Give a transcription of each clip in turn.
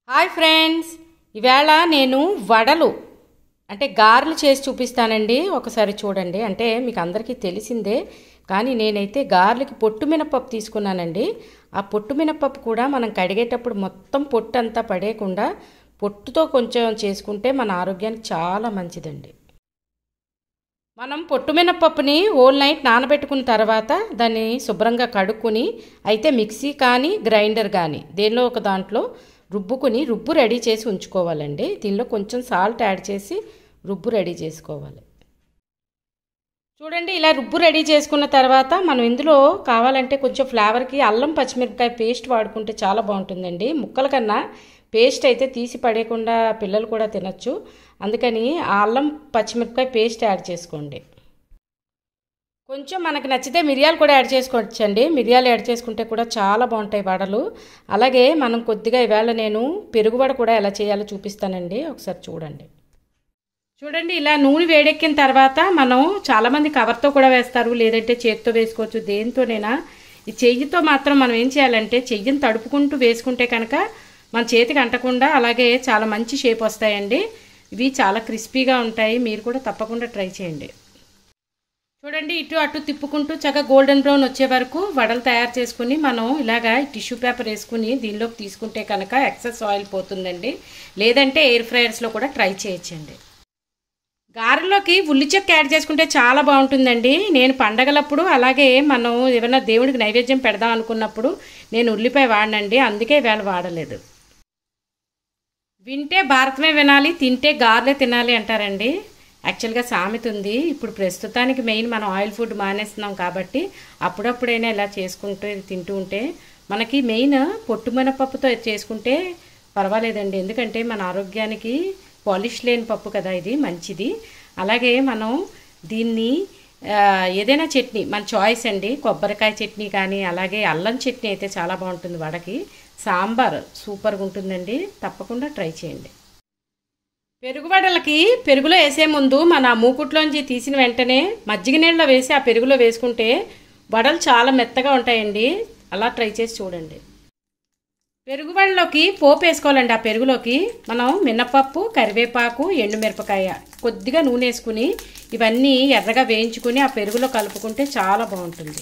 hi friends ఈవేళ నేను వడలు అంటే గారెలు చేసి చూపిస్తానండి ఒకసారి చూడండి అంటే మీకు అందరికీ తెలిసిందే కానీ నేనైతే గారెలకి పొట్టు మినపప్పు తీసుకున్నానండి ఆ పొట్టు మినపప్పు కూడా మనం కడిగేటప్పుడు మొత్తం పొట్టు అంతా పడేయకుండా పొట్టుతో కొంచెం చేసుకుంటే మన ఆరోగ్యానికి చాలా మంచిదండి మనం పొట్టు మినపప్పుని ఓల్ నైట్ నానబెట్టుకున్న తర్వాత దాన్ని శుభ్రంగా కడుక్కుని అయితే మిక్సీ కానీ గ్రైండర్ కానీ దేనిలో ఒక దాంట్లో రుబ్బుకుని రుబ్బు రెడీ చేసి ఉంచుకోవాలండి దీనిలో కొంచెం సాల్ట్ యాడ్ చేసి రుబ్బు రెడీ చేసుకోవాలి చూడండి ఇలా రుబ్బు రెడీ చేసుకున్న తర్వాత మనం ఇందులో కావాలంటే కొంచెం ఫ్లేవర్కి అల్లం పచ్చిమిరపకాయ పేస్ట్ వాడుకుంటే చాలా బాగుంటుందండి ముక్కల కన్నా పేస్ట్ అయితే తీసి పడేయకుండా పిల్లలు కూడా తినచ్చు అందుకని ఆ అల్లం పచ్చిమిరపకాయ పేస్ట్ యాడ్ చేసుకోండి కొంచెం మనకు నచ్చితే మిరియాలు కూడా యాడ్ చేసుకోవచ్చండి మిరియాలు యాడ్ చేసుకుంటే కూడా చాలా బాగుంటాయి వడలు అలాగే మనం కొద్దిగా ఈవేళ నేను పెరుగు వడ కూడా ఎలా చేయాలో చూపిస్తానండి ఒకసారి చూడండి చూడండి ఇలా నూనె వేడెక్కిన తర్వాత మనం చాలామంది కవర్తో కూడా వేస్తారు లేదంటే చేతితో వేసుకోవచ్చు దేనితోనైనా ఈ చెయ్యితో మాత్రం మనం ఏం చేయాలంటే చెయ్యిని తడుపుకుంటూ వేసుకుంటే కనుక మన చేతికి అంటకుండా అలాగే చాలా మంచి షేప్ వస్తాయండి ఇవి చాలా క్రిస్పీగా ఉంటాయి మీరు కూడా తప్పకుండా ట్రై చేయండి చూడండి ఇటు అటు తిప్పుకుంటూ చక్కగా గోల్డెన్ బ్రౌన్ వచ్చే వరకు వడలు తయారు చేసుకుని మనం ఇలాగా టిష్యూ పేపర్ వేసుకుని దీనిలోకి తీసుకుంటే కనుక ఎక్సెస్ ఆయిల్ పోతుందండి లేదంటే ఎయిర్ ఫ్రైయర్స్లో కూడా ట్రై చేయొచ్చండి గారెలోకి ఉల్లి చెక్క యాడ్ చేసుకుంటే చాలా బాగుంటుందండి నేను పండగలప్పుడు అలాగే మనం ఏమైనా దేవుడికి నైవేద్యం పెడదాం అనుకున్నప్పుడు నేను ఉల్లిపాయ వాడినండి అందుకే వేళ వాడలేదు వింటే భారతమే వినాలి తింటే గారెలే తినాలి అంటారండి యాక్చువల్గా సామెత ఉంది ఇప్పుడు ప్రస్తుతానికి మెయిన్ మనం ఆయిల్ ఫుడ్ మానేస్తున్నాం కాబట్టి అప్పుడప్పుడైనా ఇలా చేసుకుంటూ తింటూ ఉంటే మనకి మెయిన్ పొట్టు మినపప్పుతో చేసుకుంటే పర్వాలేదండి ఎందుకంటే మన ఆరోగ్యానికి పాలిష్ లేని పప్పు కదా ఇది మంచిది అలాగే మనం దీన్ని ఏదైనా చట్నీ మన చాయిస్ అండి కొబ్బరికాయ చట్నీ కానీ అలాగే అల్లం చట్నీ అయితే చాలా బాగుంటుంది వడకి సాంబార్ సూపర్గా ఉంటుందండి తప్పకుండా ట్రై చేయండి పెరుగు వడలకి పెరుగులో వేసే ముందు మన మూకుట్లోంచి తీసిన వెంటనే మజ్జిగ నీళ్ళలో వేసి ఆ పెరుగులో వేసుకుంటే వడలు చాలా మెత్తగా ఉంటాయండి అలా ట్రై చేసి చూడండి పెరుగు వడలోకి పోపు వేసుకోవాలండి ఆ పెరుగులోకి మనం మినపప్పు కరివేపాకు ఎండుమిరపకాయ కొద్దిగా నూనె వేసుకుని ఇవన్నీ ఎర్రగా వేయించుకుని ఆ పెరుగులో కలుపుకుంటే చాలా బాగుంటుంది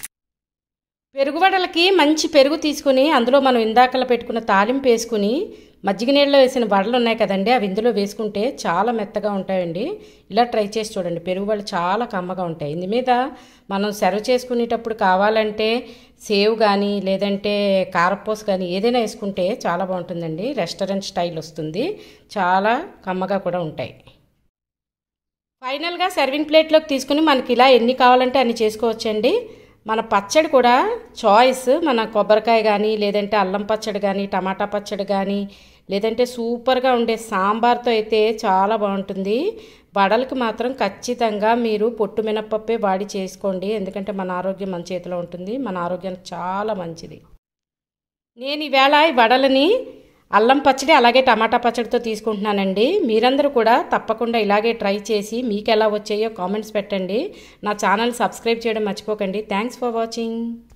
పెరుగు వడలకి మంచి పెరుగు తీసుకుని అందులో మనం ఇందాకలా పెట్టుకున్న తాలింపు వేసుకుని మజ్జిగ నీళ్ళలో వేసిన వడలు ఉన్నాయి కదండి అవి ఇందులో వేసుకుంటే చాలా మెత్తగా ఉంటాయండి ఇలా ట్రై చేసి చూడండి పెరుగు వడలు చాలా కమ్మగా ఉంటాయి ఇందు మీద మనం సర్వ్ చేసుకునేటప్పుడు కావాలంటే సేవ్ కానీ లేదంటే కారపూస కానీ ఏదైనా వేసుకుంటే చాలా బాగుంటుందండి రెస్టారెంట్ స్టైల్ వస్తుంది చాలా కమ్మగా కూడా ఉంటాయి ఫైనల్గా సర్వింగ్ ప్లేట్లోకి తీసుకుని మనకి ఇలా ఎన్ని కావాలంటే అన్ని చేసుకోవచ్చండి మన పచ్చడి కూడా చాయిస్ మన కొబ్బరికాయ కానీ లేదంటే అల్లం పచ్చడి కానీ టమాటా పచ్చడి కానీ లేదంటే సూపర్గా ఉండే సాంబార్తో అయితే చాలా బాగుంటుంది వడలకి మాత్రం ఖచ్చితంగా మీరు పొట్టు మినప్పప్పే వాడి చేసుకోండి ఎందుకంటే మన ఆరోగ్యం మన చేతిలో ఉంటుంది మన ఆరోగ్యానికి చాలా మంచిది నేను ఈవేళ ఈ వడలని అల్లం పచ్చడి అలాగే టమాటా పచ్చడితో తీసుకుంటున్నానండి మీరందరూ కూడా తప్పకుండా ఇలాగే ట్రై చేసి మీకు ఎలా వచ్చాయో కామెంట్స్ పెట్టండి నా ఛానల్ సబ్స్క్రైబ్ చేయడం మర్చిపోకండి థ్యాంక్స్ ఫర్ వాచింగ్